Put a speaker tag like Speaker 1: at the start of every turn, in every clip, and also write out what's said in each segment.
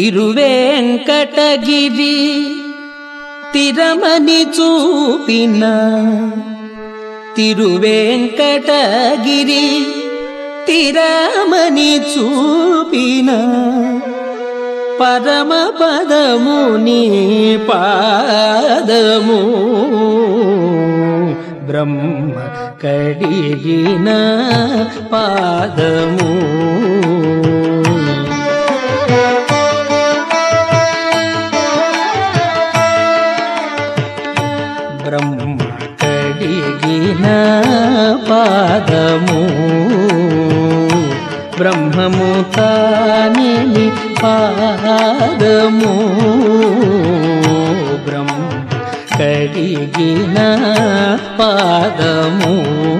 Speaker 1: తిరువేంకటగిరి తిరమని చూపిన తిరువేంకటగిరి తిరమని చూపిన పరమ పదముని పాదము బ్రహ్మ కడిగిన పాదము బ్రహ్మ కడిగిన పాదము బ్రహ్మము తాని పాదము బ్రహ్మ కడిగిన పాదము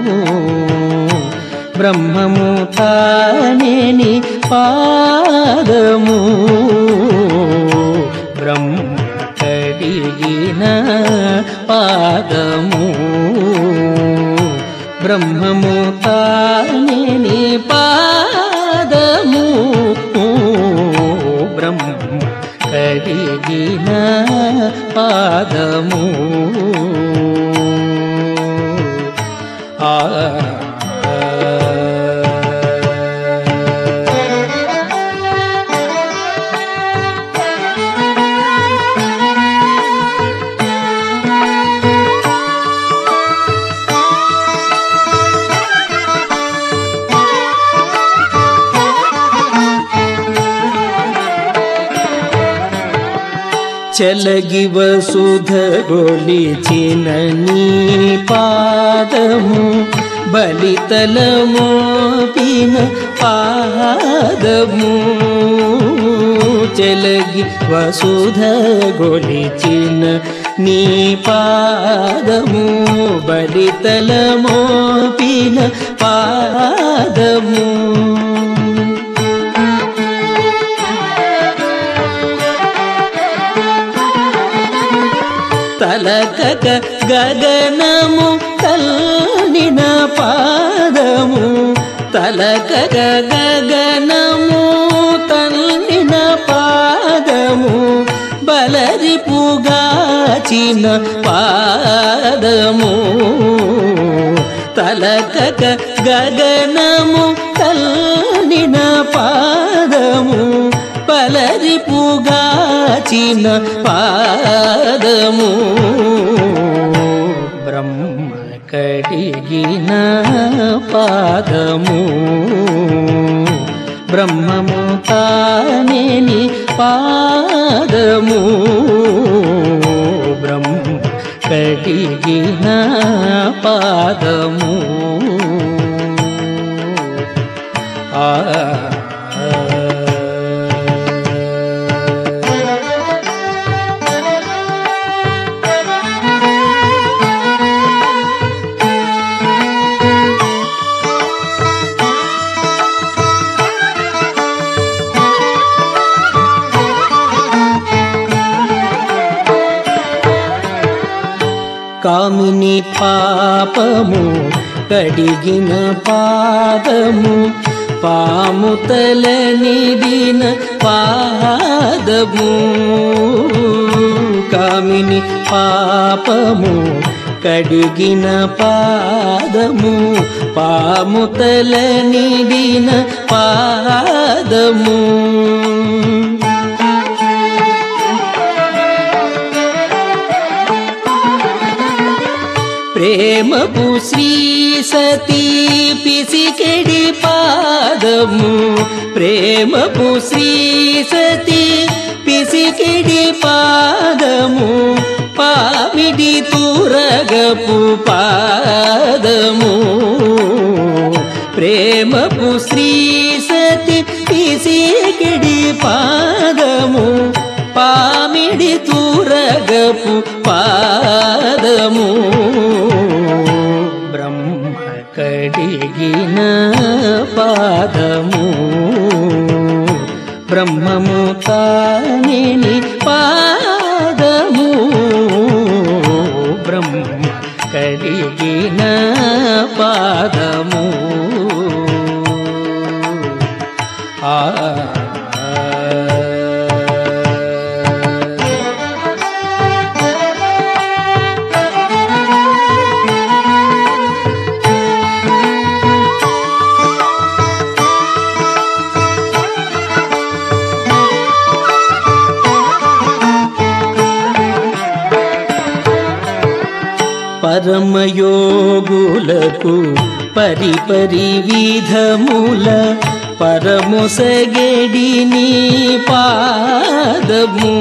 Speaker 1: బ్రహ్మము తాని పాదము బ్రహ్మ కడిగిన పాదము బ్రహ్మము తాని పాదము బ్రహ్మ కడిగిన పాదము ఆ చలగి వసుధ గొలిచిన నీ పాదము బలితలమో పిన పాదము చలగి వసుధ గొలిచిన నీ పాదము బలితలమో పిన పాదము తలకక గగనము తల్లిన పాదము తలకక గగనము తల్లిన పాదము బలరిపుగాచిన పాదము తలకక గగనము తల్లిన పాదము పలరిపుగాచిన పాదము బ్రహ్మ కడిగిన పాదము బ్రహ్మము తానేని పాదము బ్రహ్మ కడిగిన పాదము ఆ కామిని పాపము కడిగిన పాదము పాము తల నిడిన పాదము కామిని పాపము కడిగిన పాదము పాము తల నిడిన పాదము ప్రేమపు శ్రీ సతీ పిసికెడి పాదము ప్రేమపు శ్రీ సతీ పిసికెడి పాదము పామిడి తురగపు పాదము ప్రేమపు శ్రీ సతి పిసికిడి పాదము పామిడి తురగపు పాదము బ్రహ్మ కడిగిన పాదము బ్రహ్మము తానిని పాదము బ్రహ్మ కడిగిన పాదము ఆ పరమయోగులకు పరిపరి విధముల పరమొసగడిని పాదము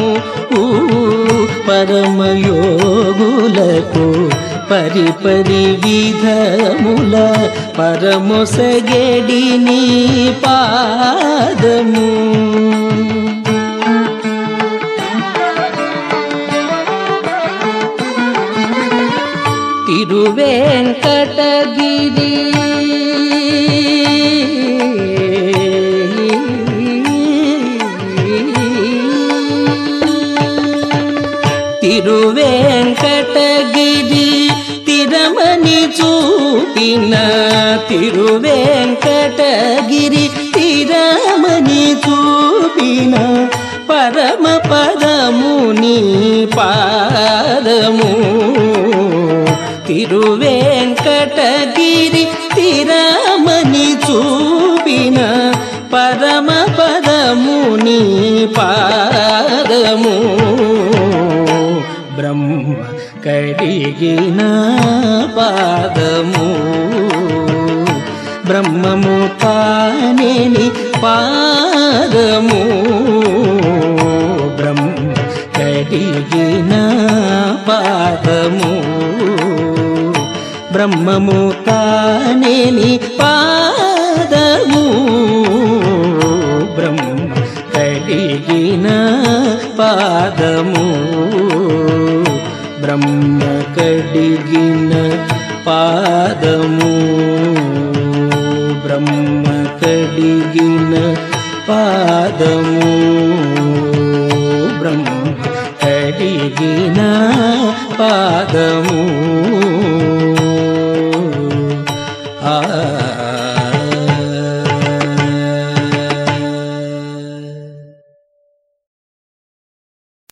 Speaker 1: పరమయోగులకు పరిపరి విధముల పరమొసగడిని పాదము తిరువేంకటగిరి తిరువేంకటగిరి తిరమని చూపిన తిరువేంకటగిరి తిరమని చూపిన పరమ పదముని పాదము తిరువేంకటగిరి తిరమని చూపిన పరమ పదముని పాదము బ్రహ్మ కడిగిన పాదము బ్రహ్మము తానేని పాదము బ్రహ్మ కడిగిన పాదము బ్రహ్మము తానేని పాదము బ్రహ్మ కడిగిన పాదము బ్రహ్మ కడిగిన పాదము బ్రహ్మ కడిగిన పాదము బ్రహ్మ కడిగిన పాదము ఆ